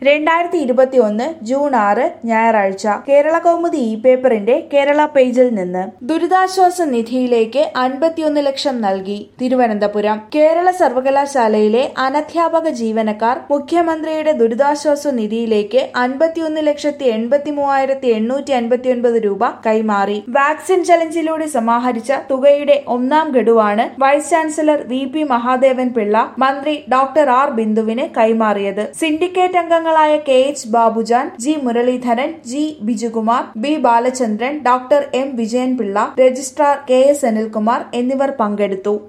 രണ്ടായിരത്തി ഇരുപത്തി ഒന്ന് ജൂൺ ആറ് ഞായറാഴ്ച കേരള കൗമുദി ഇ പേപ്പറിന്റെ കേരള പേജിൽ നിന്ന് ദുരിതാശ്വാസ നിധിയിലേക്ക് അൻപത്തിയൊന്ന് ലക്ഷം നൽകി തിരുവനന്തപുരം കേരള സർവകലാശാലയിലെ അനധ്യാപക ജീവനക്കാർ മുഖ്യമന്ത്രിയുടെ ദുരിതാശ്വാസ നിധിയിലേക്ക് അൻപത്തിയൊന്ന് ലക്ഷത്തി എൺപത്തി മൂവായിരത്തി എണ്ണൂറ്റി അൻപത്തിയൊൻപത് രൂപ കൈമാറി വാക്സിൻ ചലഞ്ചിലൂടെ സമാഹരിച്ച തുകയുടെ ഒന്നാം ഗഡുവാണ് vice chancellor V P Mahadevan Pillai മന്ത്രി ഡോക്ടർ ആർ ബിന്ദുവിന് കൈമാറിയത് സിൻഡിക്കേറ്റ് അംഗങ്ങളായ K H Babujan G Muraleedharan G Bijukumar B Balachandran doctor M Vijayanpillai registrar K S Anilkumar എന്നിവർ പങ്കെടുത്തു